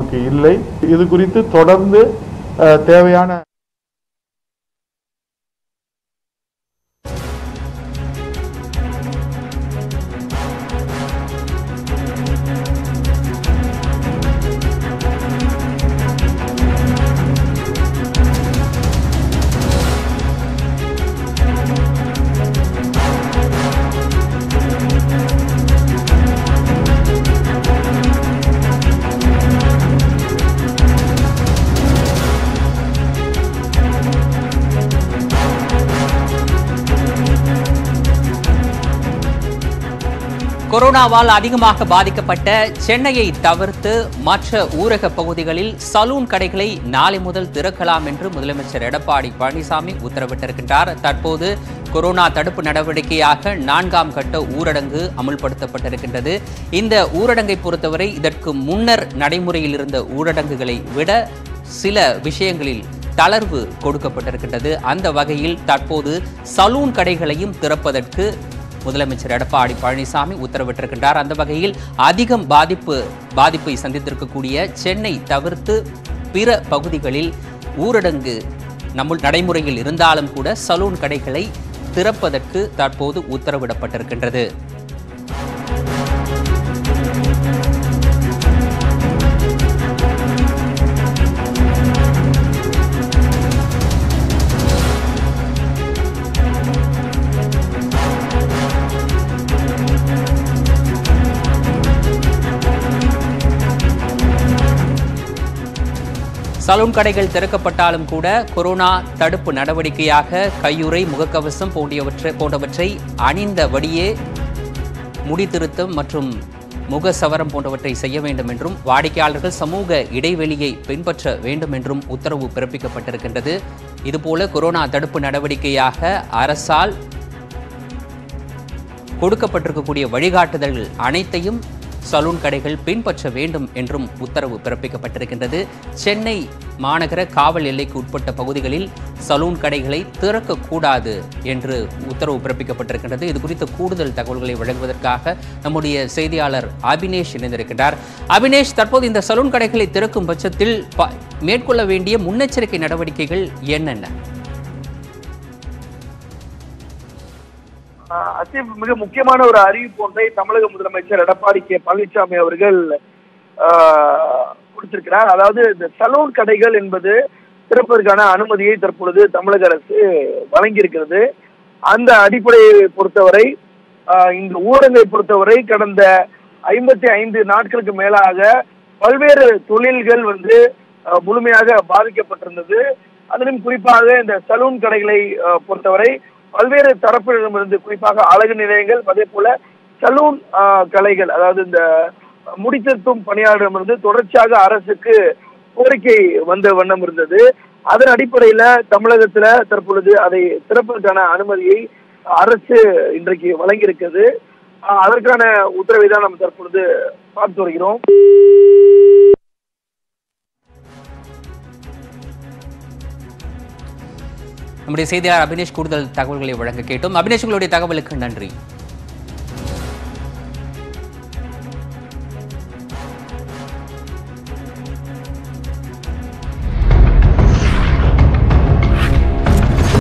நமக்கு இல்லை இது குறித்து தொடர்ந்து அஹ், தேவையான கொரோனாவால் அதிகமாக பாதிக்கப்பட்ட சென்னையை தவிர்த்து மற்ற ஊரக பகுதிகளில் சலூன் கடைகளை நாளை முதல் திறக்கலாம் என்று முதலமைச்சர் எடப்பாடி பழனிசாமி உத்தரவிட்டிருக்கின்றார் தற்போது கொரோனா தடுப்பு நடவடிக்கையாக நான்காம் கட்ட ஊரடங்கு அமுல்படுத்தப்பட்டிருக்கின்றது இந்த ஊரடங்கை பொறுத்தவரை இதற்கு முன்னர் நடைமுறையில் இருந்த ஊரடங்குகளை விட சில விஷயங்களில் தளர்வு கொடுக்கப்பட்டிருக்கின்றது அந்த வகையில் தற்போது சலூன் கடைகளையும் திறப்பதற்கு முதலமைச்சர் எடப்பாடி பழனிசாமி உத்தரவிட்டிருக்கின்றார் அந்த வகையில் அதிகம் பாதிப்பு பாதிப்பை சந்தித்திருக்கக்கூடிய சென்னை தவிர்த்து பிற பகுதிகளில் ஊரடங்கு நம்ம நடைமுறையில் இருந்தாலும் கூட சலூன் கடைகளை திறப்பதற்கு தற்போது உத்தரவிடப்பட்டிருக்கின்றது சலூன் கடைகள் திறக்கப்பட்டாலும் கூட கொரோனா தடுப்பு நடவடிக்கையாக கையுறை முகக்கவசம் போன்றவற்றை போன்றவற்றை அணிந்தபடியே முடித்திருத்தம் மற்றும் முக சவரம் போன்றவற்றை செய்ய வேண்டும் என்றும் வாடிக்கையாளர்கள் சமூக இடைவெளியை பின்பற்ற வேண்டும் என்றும் உத்தரவு பிறப்பிக்கப்பட்டிருக்கின்றது இதுபோல கொரோனா தடுப்பு நடவடிக்கையாக அரசால் கொடுக்கப்பட்டிருக்கக்கூடிய வழிகாட்டுதல்கள் அனைத்தையும் சலூன் கடைகள் பின்பற்ற வேண்டும் என்றும் உத்தரவு பிறப்பிக்கப்பட்டிருக்கின்றது சென்னை மாநகர காவல் எல்லைக்கு உட்பட்ட பகுதிகளில் சலூன் கடைகளை திறக்கக்கூடாது என்று உத்தரவு பிறப்பிக்கப்பட்டிருக்கின்றது இது குறித்த கூடுதல் தகவல்களை வழங்குவதற்காக நம்முடைய செய்தியாளர் அபினேஷ் இணைந்திருக்கின்றார் அபினேஷ் தற்போது இந்த சலூன் கடைகளை திறக்கும் பட்சத்தில் ப- மேற்கொள்ள வேண்டிய முன்னெச்சரிக்கை நடவடிக்கைகள் என்னென்ன ஆஹ் அசீப் மிக முக்கியமான ஒரு அறிவிப்பு ஒன்றை தமிழக முதலமைச்சர் எடப்பாடி கே பழனிசாமி அவர்கள் ஆஹ், கொடுத்திருக்கிறார் அதாவது இந்த சலூன் கடைகள் என்பது திறப்பதற்கான அனுமதியை தற்பொழுது தமிழக அரசு வழங்கியிருக்கிறது அந்த அடிப்படையை பொறுத்தவரை ஆஹ், இந்த ஊரகை பொறுத்தவரை கடந்த ஐம்பத்தி ஐந்து நாட்களுக்கு மேலாக பல்வேறு தொழில்கள் வந்து ஆஹ், முழுமையாக பாதிக்கப்பட்டிருந்தது அதிலும் குறிப்பாக இந்த சலூன் கடைகளை ஆஹ், பொறுத்தவரை பல்வேறு தரப்பினரிடமிருந்து குறிப்பாக அழகு நிலையங்கள் அதே போல சலூன் ஆஹ், கலைகள் அதாவது இந்த முடித்திருத்தும் பணியாளரிடமிருந்து தொடர்ச்சியாக அரசுக்கு கோரிக்கை வந்த வண்ணம் இருந்தது அதன் அடிப்படையில தமிழகத்துல தற்பொழுது அதை திறப்பதற்கான அனுமதியை அரசு இன்றைக்கு வழங்கியிருக்கிறது ஆஹ், அதற்கான உத்தரவை தான் நாம் தற்பொழுது பார்த்து வருகிறோம் நம்முடைய செய்தியாளர் அபினேஷ் கூடுதல் தகவல்களை வழங்க கேட்டோம் அபினேஷ் உங்களுடைய தகவலுக்கு நன்றி